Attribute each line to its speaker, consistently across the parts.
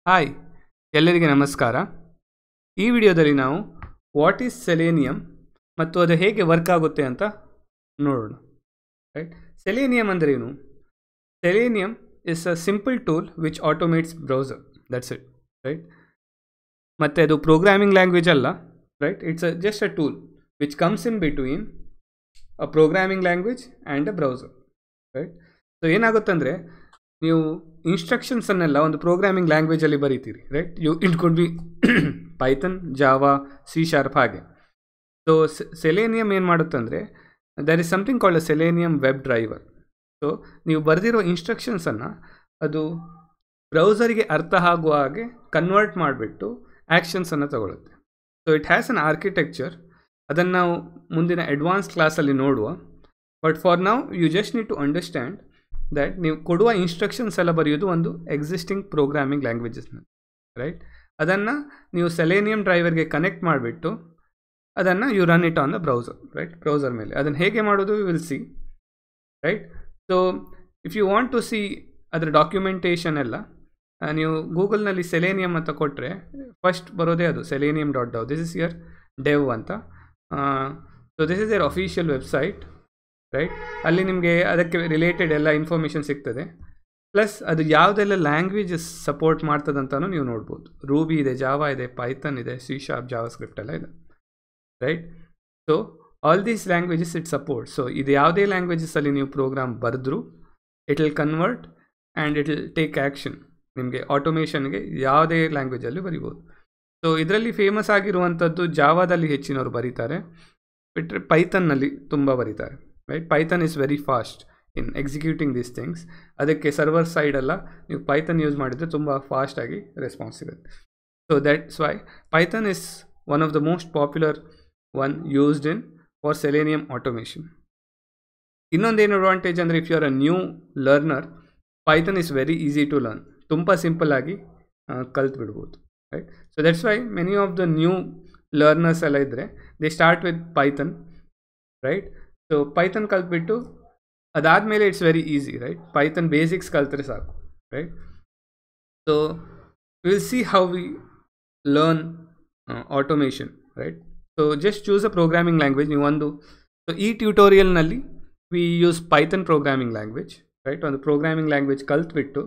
Speaker 1: hi ಎಲ್ಲರಿಗೆ ನಮಸ್ಕಾರ ಈ ವಿಡಿಯೋದಲ್ಲಿ ನಾವು ವಾಟ್ ಈಸ್ ಸೆಲೇನಿಯಮ್ ಮತ್ತು ಅದು ಹೇಗೆ ವರ್ಕ್ ಆಗುತ್ತೆ ಅಂತ ನೋಡೋಣ ರೈಟ್ ಸೆಲೇನಿಯಮ್ ಅಂದರೆ ಏನು Selenium is a simple tool which automates browser that's it right ಮತ್ತು ಅದು ಪ್ರೋಗ್ರಾಮಿಂಗ್ ಲ್ಯಾಂಗ್ವೇಜ್ ಅಲ್ಲ right it's a just a tool which comes in between a programming language and a browser right so ಏನಾಗುತ್ತಂದರೆ ನೀವು ಇನ್ಸ್ಟ್ರಕ್ಷನ್ಸನ್ನೆಲ್ಲ ಒಂದು programming ಲ್ಯಾಂಗ್ವೇಜಲ್ಲಿ ಬರೀತೀರಿ right you it could be Python Java C sharp ಹಾಗೆ ಸೊ ಸೆಲೇನಿಯಮ್ ಏನು ಮಾಡುತ್ತಂದರೆ there is something called a Selenium web driver so ನೀವು ಬರೆದಿರೋ ಇನ್ಸ್ಟ್ರಕ್ಷನ್ಸನ್ನು ಅದು ಬ್ರೌಸರಿಗೆ ಅರ್ಥ ಆಗುವ ಹಾಗೆ ಕನ್ವರ್ಟ್ ಮಾಡಿಬಿಟ್ಟು ಆ್ಯಕ್ಷನ್ಸನ್ನು ತಗೊಳುತ್ತೆ so it has an architecture ಅದನ್ನು ನಾವು ಮುಂದಿನ ಅಡ್ವಾನ್ಸ್ ಕ್ಲಾಸಲ್ಲಿ ನೋಡುವ ಬಟ್ ಫಾರ್ ನಾವು you just need to understand that ನೀವು ಕೊಡುವ ಇನ್ಸ್ಟ್ರಕ್ಷನ್ಸ್ ಎಲ್ಲ ಬರೆಯೋದು ಒಂದು ಎಕ್ಸಿಸ್ಟಿಂಗ್ ಪ್ರೋಗ್ರಾಮಿಂಗ್ ಲ್ಯಾಂಗ್ವೇಜಸ್ನ ರೈಟ್ ಅದನ್ನು ನೀವು ಸೆಲೇನಿಯಮ್ ಡ್ರೈವರ್ಗೆ ಕನೆಕ್ಟ್ ಮಾಡಿಬಿಟ್ಟು ಅದನ್ನು you run it on the browser right browser ಮೇಲೆ ಅದನ್ನು ಹೇಗೆ ಮಾಡೋದು you will see right so if you want to see ಅದರ ಡಾಕ್ಯುಮೆಂಟೇಷನ್ ಎಲ್ಲ ನೀವು ಗೂಗಲ್ನಲ್ಲಿ ಸೆಲೇನಿಯಮ್ ಅಂತ ಕೊಟ್ಟರೆ ಫಸ್ಟ್ ಬರೋದೇ ಅದು Selenium dot dev this is your dev ಅಂತ so this is your official website right ಅಲ್ಲಿ ನಿಮಗೆ ಅದಕ್ಕೆ ರಿಲೇಟೆಡ್ ಎಲ್ಲ ಇನ್ಫಾರ್ಮೇಷನ್ ಸಿಗ್ತದೆ ಪ್ಲಸ್ ಅದು ಯಾವುದೆಲ್ಲ ಲ್ಯಾಂಗ್ವೇಜಸ್ ಸಪೋರ್ಟ್ ಮಾಡ್ತದಂತಲೂ ನೀವು ನೋಡ್ಬೋದು ರೂಬಿ ಇದೆ ಜಾವಾ ಇದೆ ಪೈಥನ್ ಇದೆ ಸಿ ಶಾರ್ಪ್ ಜಾವಾ ಸ್ಕ್ರಿಪ್ಟ್ ಎಲ್ಲ ಇದೆ right so all these languages it support so ಇದು ಯಾವುದೇ ಲ್ಯಾಂಗ್ವೇಜಸಲ್ಲಿ ನೀವು ಪ್ರೋಗ್ರಾಮ್ ಬರೆದ್ರು it will convert and it will take action ನಿಮಗೆ ಆಟೋಮೇಷನ್ಗೆ ಯಾವುದೇ ಲ್ಯಾಂಗ್ವೇಜಲ್ಲಿ ಬರಿಬೋದು ಸೊ ಇದರಲ್ಲಿ ಫೇಮಸ್ ಆಗಿರುವಂಥದ್ದು ಜಾವಾದಲ್ಲಿ ಹೆಚ್ಚಿನವರು ಬರೀತಾರೆ ಬಿಟ್ಟರೆ ಪೈಥನ್ನಲ್ಲಿ ತುಂಬ ಬರೀತಾರೆ right Python is very fast in executing these things ಅದಕ್ಕೆ ಸರ್ವರ್ ಸೈಡೆಲ್ಲ ನೀವು ಪೈಥನ್ ಯೂಸ್ ಮಾಡಿದರೆ ತುಂಬ ಫಾಸ್ಟಾಗಿ ರೆಸ್ಪಾನ್ಸ್ ಸಿಗುತ್ತೆ so that's why Python is one of the most popular one used in for Selenium automation ಇನ್ನೊಂದೇನು ಅಡ್ವಾಂಟೇಜ್ ಅಂದರೆ if you are a new learner Python is very easy to learn ತುಂಬ simple ಆಗಿ ಕಲ್ತು ಬಿಡ್ಬೋದು right so that's why many of the new learners ಎಲ್ಲ ಇದ್ದರೆ they start with Python right so Python ಕಲ್ತ್ಬಿಟ್ಟು ಅದಾದಮೇಲೆ it's very easy right Python basics ಕಲ್ತ್ರೆ ಸಾಕು right so will see how we learn automation right so just choose a programming language ನೀವು ಒಂದು so ಈ ಟ್ಯೂಟೋರಿಯಲ್ನಲ್ಲಿ we use Python programming language right ಒಂದು programming language ಕಲ್ತ್ಬಿಟ್ಟು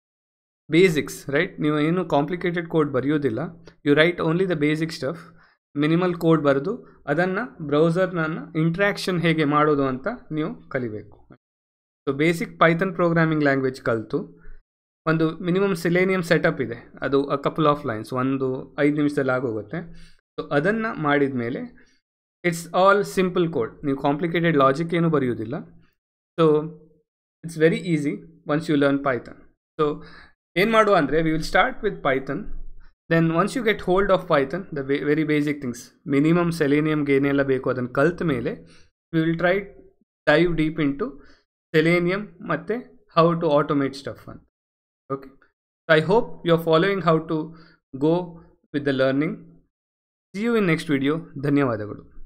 Speaker 1: ಬೇಸಿಕ್ಸ್ ರೈಟ್ ನೀವು ಏನು ಕಾಂಪ್ಲಿಕೇಟೆಡ್ ಕೋಡ್ ಬರೆಯೋದಿಲ್ಲ you right only the basic stuff minimal code ಬರೆದು ಅದನ್ನು ಬ್ರೌಸರ್ನ ಇಂಟ್ರ್ಯಾಕ್ಷನ್ ಹೇಗೆ ಮಾಡೋದು ಅಂತ ನೀವು ಕಲಿಬೇಕು so basic Python programming language ಕಲಿತು ಒಂದು ಮಿನಿಮಮ್ ಸಿಲೇನಿಯಮ್ ಸೆಟಪ್ ಇದೆ ಅದು ಅ ಕಪಲ್ ಆಫ್ ಲೈನ್ಸ್ ಒಂದು ಐದು ನಿಮಿಷದಲ್ಲಿ ಆಗೋಗುತ್ತೆ ಸೊ ಅದನ್ನು ಮಾಡಿದ ಮೇಲೆ ಇಟ್ಸ್ ಆಲ್ ಸಿಂಪಲ್ ಕೋಡ್ ನೀವು ಕಾಂಪ್ಲಿಕೇಟೆಡ್ ಲಾಜಿಕ್ ಏನು ಬರೆಯೋದಿಲ್ಲ so it's very easy once you learn Python so ಏನು ಮಾಡುವ ಅಂದರೆ we will start with Python then once you get hold of Python the very basic things minimum ಸೆಲೇನಿಯಮ್ಗೆ ಏನೆಲ್ಲ ಬೇಕು ಅದನ್ನು ಕಲ್ತ ಮೇಲೆ we will try dive deep into Selenium ಮತ್ತು ಹೌ ಟು ಆಟೋಮೇಟ್ ಸ್ಟಫ್ ಅಂತ okay I hope you are following how to go with the learning see you in next video ಧನ್ಯವಾದಗಳು